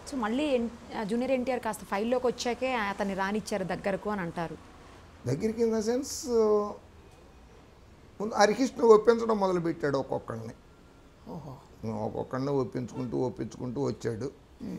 So మళ్ళీ ఎన్- ఆ junior NTR కాస్త ఫైల్లోకి వచ్చాకే అతన్ని రానిచ్చారు దగ్గరకు అని అంటారు దగ్గరికి ఇన్ ద సెన్స్ ముందు హరికృష్ణ ఒప్పించడం మొదలుపెట్టాడు ఒక్కొక్కడిని ఓహో ఒక్కొక్కడిని ఒప్పించుకుంటూ ఒప్పించుకుంటూ వచ్చాడు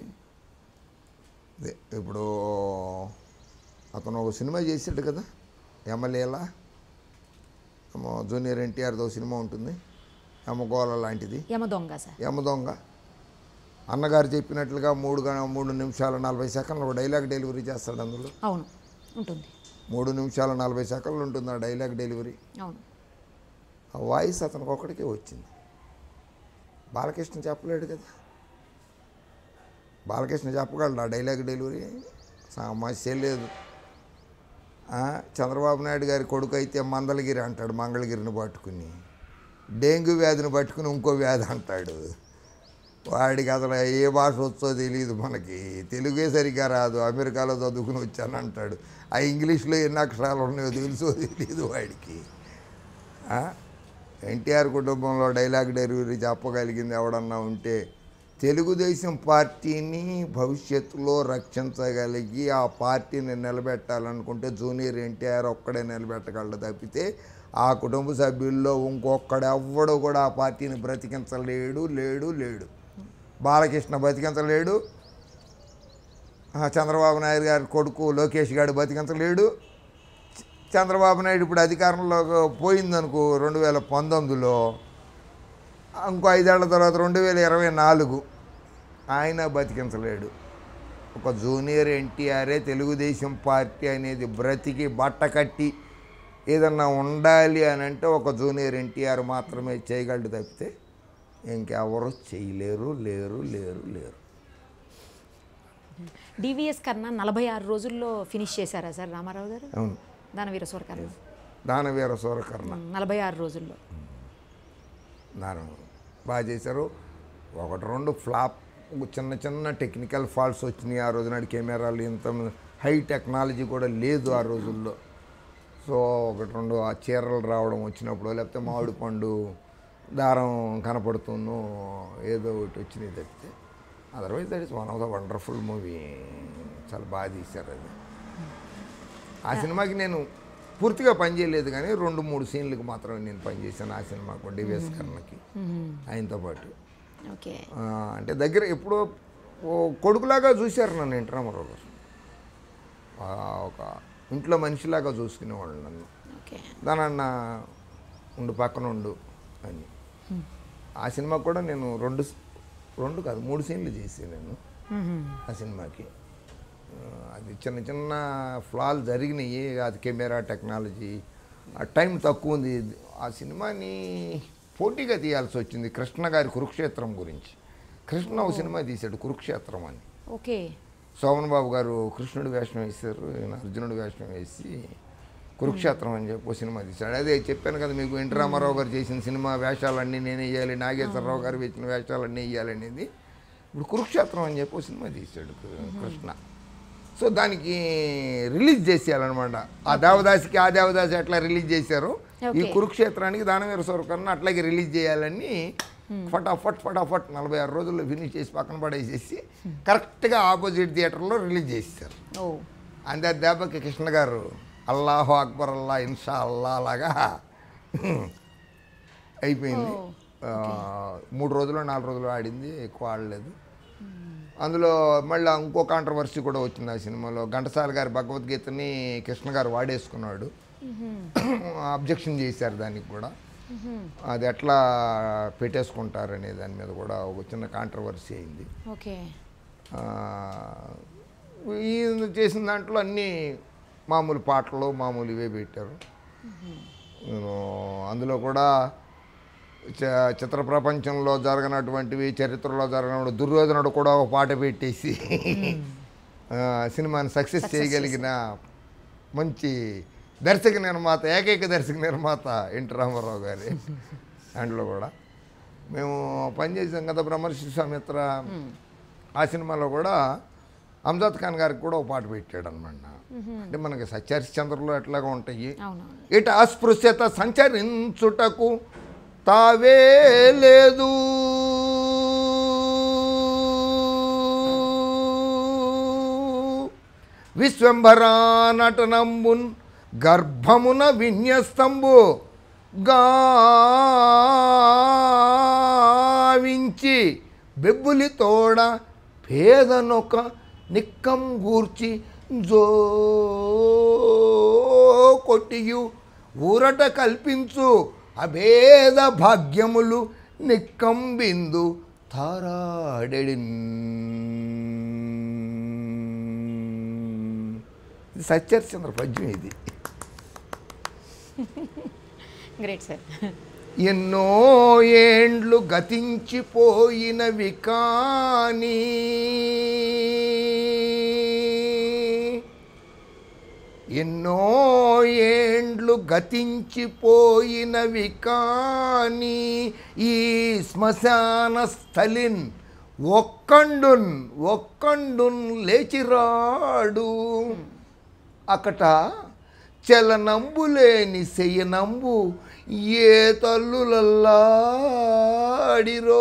అదే ఇప్పుడు అతను ఒక సినిమా చేసాడు కదా ఎమ్మెల్యేలా ఏమో జూనియర్ ఎన్టీఆర్తో సినిమా ఉంటుంది యమగోళ లాంటిది యమ దొంగ సార్ యమ దొంగ అన్నగారు చెప్పినట్లుగా మూడు గ- మూడు నిమిషాల నలభై సెకండ్లు ఒక డైలాగ్ డెలివరీ చేస్తాడు అందులో అవును ఉంటుంది మూడు నిమిషాల నలభై సెకండ్లు ఉంటుంది ఆ డైలాగ్ డెలివరీ అవును ఆ వాయిస్ అతనికి ఒక్కడికే వచ్చింది బాలకృష్ణ చెప్పలేడు కదా బాలకృష్ణ చెప్పగలడు ఆ డైలాగ్ డెలివరీ సమస్య లేదు ఆ, చంద్రబాబు నాయుడు గారి కొడుకు అయితే మందలగిరి అంటాడు మంగళగిరిని పట్టుకుని డెంగ్యూ వ్యాధిని పట్టుకుని ఇంకో వ్యాధి అంటాడు వాడికి అసలు ఏ భాష వచ్చో తెలియదు మనకి తెలుగే సరిగ్గా రాదు అమెరికాలో చదువుకుని వచ్చాను అంటాడు ఆ ఇంగ్లీష్లో ఎన్ని అక్షరాలు ఉన్నాయో తెలుసో తెలియదు వాడికి ఆ? ఎన్టీఆర్ కుటుంబంలో డైలాగ్ డెలివరీ చెప్పగలిగింది ఎవడన్నా ఉంటే తెలుగుదేశం పార్టీని భవిష్యత్తులో రక్షించగలిగి ఆ పార్టీని నిలబెట్టాలనుకుంటే జూనియర్ ఎన్టీఆర్ ఒక్కడే నిలబెట్టగలడు తప్పితే ఆ కుటుంబ సభ్యుల్లో ఇంకొక్కడెవ్వడు కూడా ఆ పార్టీని బ్రతికించలేడు లేడు లేడు బాలకృష్ణ బ్రతికించలేడు ఆ, చంద్రబాబు నాయుడు గారి కొడుకు లోకేష్ గారు బతికించలేడు చంద్రబాబు నాయుడు ఇప్పుడు అధికారంలో పోయిందనుకో రెండు వేల పంతొమ్మిదిలో ఇంకో ఐదేళ్ల తర్వాత రెండు వేల ఇరవై నాలుగు ఆయన బతికించలేడు ఒక జూనియర్ ఎన్టీఆరే తెలుగుదేశం పార్టీ అనేది బ్రతికి బట్ట కట్టి ఏదన్నా ఉండాలి అని అంటే ఒక జూనియర్ ఎన్టీఆర్ మాత్రమే చేయగలడు తప్పితే ఇంకెవరు చేయలేరు లేరు లేరు లేరు డివిఎస్ కన్నా నలభై ఆరు రోజుల్లో ఫినిష్ చేశారా సార్ రామారావు గారు అవును దానవీర సూరకర్ణ దానవీర సూరకర్ణ నలభై ఆరు రోజుల్లో దాని బాగా చేశారు ఒకటి రెండు ఫ్లాప్ చిన్న చిన్న టెక్నికల్ ఫాల్ట్స్ వచ్చినాయి ఆ రోజు నాడు కెమెరాలు ఇంత హై టెక్నాలజీ కూడా లేదు ఆ రోజుల్లో సో ఒకటి రెండు ఆ చీరలు రావడం వచ్చినప్పుడు లేకపోతే మామిడి పండు దారం కనపడుతుందో ఏదో ఒకటి వచ్చినాయి తప్పితే otherwise that is one of the wonderful movie చాలా బాగా తీశారు అది ఆ సినిమాకి నేను పూర్తిగా పనిచేయలేదు కానీ రెండు మూడు సీన్లకు మాత్రమే నేను పనిచేశాను ఆ సినిమాకు డివిఎస్ కర్ణకి ఆయనతో పాటు ఓకే ఆ, అంటే దగ్గర ఎప్పుడో ఓ కొడుకులాగా చూశారు నన్ను ఎన్టీ రామారావు గారు ఆ, ఒక ఇంట్లో మనిషిలాగా చూసుకునేవాళ్ళు నన్ను ఓకే దానన్న ఉండు పక్కన ఉండు అని ఆ సినిమా కూడా నేను రెండు రెండు కాదు మూడు సీన్లు చేసాను నేను ఆ సినిమాకి ఆ, అది చిన్న చిన్న ఫ్లాలు జరిగినాయి అది కెమెరా టెక్నాలజీ ఆ టైం తక్కువ ఉంది ఆ సినిమాని పోటీగా తీయాల్సి వచ్చింది కృష్ణ గారి కురుక్షేత్రం గురించి కృష్ణ ఒక సినిమా తీశాడు కురుక్షేత్రం అని ఓకే శోభన్ బాబు గారు కృష్ణుడి వేషం వేశారు ఈయన అర్జునుడి వేషం వేసి కురుక్షేత్రం అని చెప్పి ఓ సినిమా తీశాడు అదే చెప్పాను కదా మీకు ఎన్టీ రామారావు గారు చేసిన సినిమా వేషాలన్నీ నేనే వేయాలి నాగేశ్వరరావు గారు వేసిన వేషాలన్నీ వేయాలి అనేది ఇప్పుడు కురుక్షేత్రం అని చెప్పి ఓ సినిమా తీశాడు కృ- కృష్ణ సో దానికి రిలీజ్ చేసేయాలన్నమాట ఆ దేవదాసికి ఆ దేవదాసి ఎట్లా రిలీజ్ చేశారు ఈ Okay. కురుక్షేత్రానికి దానవీర సౌరకర్ణ అట్లాగే రిలీజ్ చేయాలని ఫటాఫట్ ఫటాఫట్ నలభై ఆరు రోజుల్లో ఫినిష్ చేసి పక్కన పడేసేసి కరెక్ట్గా ఆపోజిట్ థియేటర్లో రిలీజ్ చేశారు ఓ అంతే దెబ్బకి కృష్ణ గారు అల్లాహో అక్బర్ అల్లా ఇన్షా అల్లా లాగా అయిపోయింది ఓ, ఆ, మూడు రోజులు నాలుగు రోజులు ఆడింది ఎక్కువ ఆడలేదు అందులో మళ్ళీ ఇంకో కాంట్రవర్సీ కూడా వచ్చింది ఆ సినిమాలో ఘంటసాల గారి భగవద్గీతని కృష్ణ గారు వాడేసుకున్నాడు అబ్జెక్షన్ చేశారు దానికి కూడా అది ఎట్లా పెట్టేసుకుంటారనే దాని మీద కూడా ఒక చిన్న కాంట్రవర్సీ అయింది ఓకే ఆ, ఈ చేసిన దాంట్లో అన్నీ మామూలు పాటలు మామూలు ఇవే పెట్టారు నేను అందులో కూడా చ- చిత్ర ప్రపంచంలో జరగనటువంటివి చరిత్రలో జరగనటువంటి దుర్యోధనుడు కూడా ఒక పాట పెట్టేసి ఆ, సినిమాని సక్సెస్ చేయగలిగిన మంచి దర్శక నిర్మాత ఏకైక దర్శక నిర్మాత ఎన్టీ రామారావు గారి దాంట్లో కూడా మేము పనిచేసాం కదా బ్రహ్మర్షి స్వామిత్ర ఆ సినిమాలో కూడా అంజాద్ ఖాన్ గారికి కూడా ఒక పాట పెట్టాడు అనమాట అంటే మనకి సత్యహరిశ్చంద్రలో ఎట్లాగా ఉంటాయి అవునవును ఇట అస్పృశ్యత సంచరించుటకు తావే లేదు విశ్వంభరా నటనంబున్ గర్భమున విన్యస్తంబు గావించి బెబ్బులి తోడ పేదనొక నిక్కం గూర్చి జో కొట్టియు ఊరట కల్పించు అభేద భాగ్యములు నిక్కం బిందు తారాడెడిన్ ఇది సత్యహరిచంద్ర పద్యం ఇది గ్రేట్ సార్ ఎన్నో ఏండ్లు గతించిపోయినవి కానీ ఎన్నో ఏండ్లు గతించిపోయినవి కానీ ఈ శ్మశాన స్థలిన్ ఒక్కండున్ ఒక్కండున్ లేచిరాడు అకట చలనంబులేని శయనంబు ఏ తల్లులల్లాడిరో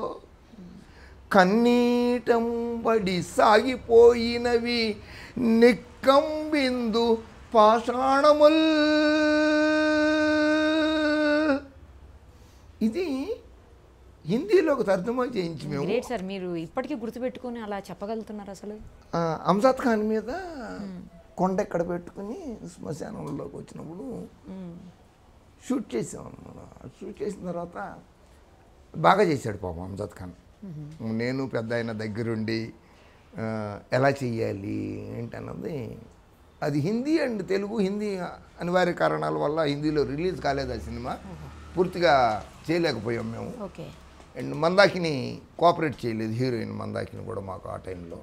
కన్నీటంబడి సాగిపోయినవి నిక్కంబిందు పాషాణముల్ ఇది హిందీలోకి తర్జుమా చేయించి మేము గ్రేట్ సార్ మీరు ఇప్పటికీ గుర్తుపెట్టుకొని అలా చెప్పగలుగుతున్నారు అసలు ఆ, అంజాద్ ఖాన్ మీద కొండ ఎక్కడ పెట్టుకుని శ్మశానంలోకి వచ్చినప్పుడు షూట్ చేసాం మనం షూట్ చేసిన తర్వాత బాగా చేశాడు పాపం అంజాద్ ఖాన్ నేను పెద్ద ఆయన దగ్గరుండి ఆ, ఎలా చెయ్యాలి ఏంటన్నది అది హిందీ అండ్ తెలుగు హిందీ అనివార్య కారణాల వల్ల హిందీలో రిలీజ్ కాలేదు ఆ సినిమా పూర్తిగా చేయలేకపోయాం మేము ఓకే అండ్ మందాకిని కోఆపరేట్ చేయలేదు హీరోయిన్ మందాకిని కూడా మాకు ఆ టైంలో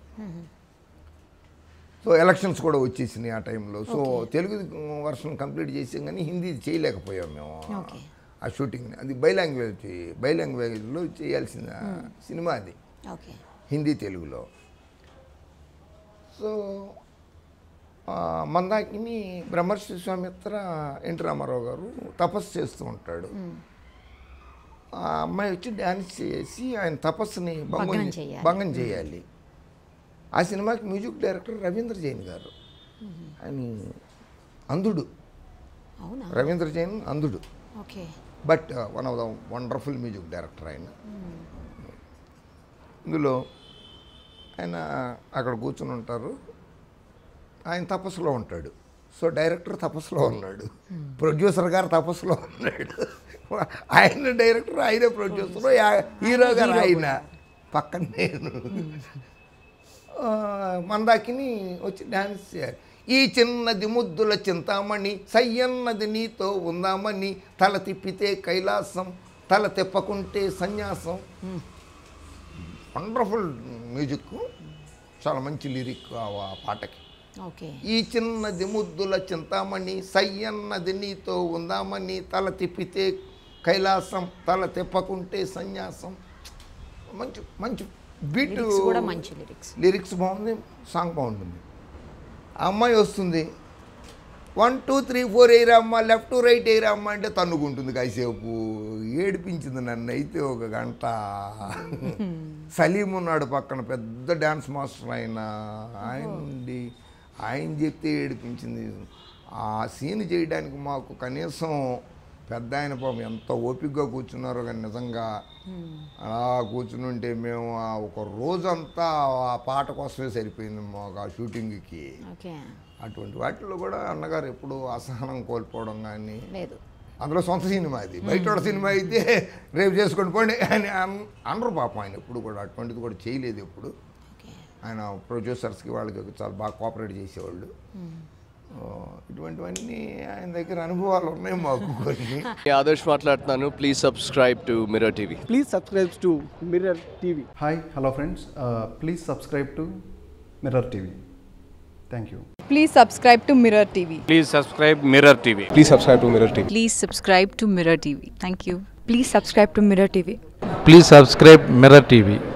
సో ఎలక్షన్స్ కూడా వచ్చేసినాయి ఆ టైంలో సో తెలుగు వర్షన్ కంప్లీట్ చేసాం కానీ హిందీ చేయలేకపోయాం మేము ఓకే. ఆ షూటింగ్ అది బై లాంగ్వేజ్ బై లాంగ్వేజ్లో చేయాల్సిన సినిమా అది ఓకే హిందీ తెలుగులో సో ఆ, మందాకిని బ్రహ్మర్షి స్వామిత్ర ఎన్టీ రామారావు గారు తపస్సు చేస్తూ ఉంటాడు ఆ అమ్మాయి వచ్చి డ్యాన్స్ చేసి ఆయన తపస్సుని భంగం భగ్నం చే- చేయాలి. భంగం చేయాలి ఆ సినిమాకి మ్యూజిక్ డైరెక్టర్ రవీంద్ర జైన్ గారు ఆయన అంధుడు అవునా రవీంద్ర జైన్ అంధుడు okay but one of the wonderful music director ఆయన ఇందులో ఆయన అక్కడ కూర్చుని ఉంటారు ఆయన తపస్సులో ఉంటాడు సో డైరెక్టర్ తపస్సులో ఉన్నాడు ప్రొడ్యూసర్ గారు తపస్సులో ఉన్నాడు ఆయన డైరెక్టర్ ఆయన ప్రొడ్యూసర్ హీరో గారు ఆయన పక్కన నేను ఆ, మందాకిని వచ్చి డ్యాన్స్ చేయాలి ఈ చిన్నది ముద్దుల చింతామణి సయ్యన్నది నీతో ఉందామని తల తిప్పితే కైలాసం తల తిప్పకుంటే సన్యాసం వండర్ఫుల్ మ్యూజిక్ చాలా మంచి లిరిక్ ఆ ఆ పాటకి ఓకే ఈ చిన్నది ముద్దుల చింతామణి సయ్యన్నది నీతో ఉందామని తల తిప్పితే కైలాసం తల తిప్పకుంటే సన్యాసం మంచి మంచి బీట్ లిరిక్స్ కూడా మంచి లిరిక్స్ లిరిక్స్ బాగుంది సాంగ్ బాగుంటుంది ఆ అమ్మాయి వస్తుంది వన్ టూ త్రీ ఫోర్ ఎయిరా అమ్మ లెఫ్ట్ రైట్ ఎయిరా అమ్మ అంటే తన్నుకుంటుంది కాసేపు ఏడిపించింది నన్ను అయితే ఒక గంట సలీం ఉన్నాడు పక్కన పెద్ద డ్యాన్స్ మాస్టర్ ఆయన ఆయన ఉండి ఆయన చెప్తే ఏడిపించింది ఆ సీన్ చేయడానికి మాకు కనీసం పెద్ద ఆయన పాపం ఎంత ఓపికగా కూర్చున్నారో కానీ నిజంగా అలా కూర్చుని ఉంటే మేము ఆ ఒక రోజంతా ఆ పాట కోసమే సరిపోయింది మాకు ఆ షూటింగ్కి ఓకే అటువంటి వాటిల్లో కూడా అన్నగారు ఎప్పుడు అసహనం కోల్పోవడం కానీ లేదు అందులో సొంత సినిమా అది బయట వాళ్ళ సినిమా అయితే రేపు చేసుకొని పోండి అని అన్- అనరు పాపం ఆయన ఎప్పుడు కూడా అటువంటిది కూడా చేయలేదు ఎప్పుడు ఓకే ఆయన ప్రొడ్యూసర్స్కి వాళ్ళకి చాలా బాగా కోఆపరేట్ చేసేవాళ్ళు ఆ, ఇటువంటివన్నీ ఆయన దగ్గర అనుభవాలు ఉన్నాయి మాకు కొన్ని ఆదర్శ్ మాట్లాడుతున్నాను please subscribe to Mirror TV Please subscribe to Mirror TV. Hi, hello friends. Uh, please subscribe to Mirror TV. Thank you. Please subscribe to Mirror TV. Please subscribe Mirror TV. Please subscribe to Mirror TV. Please subscribe to Mirror TV. Thank you. Please subscribe to Mirror TV. Please subscribe Mirror TV.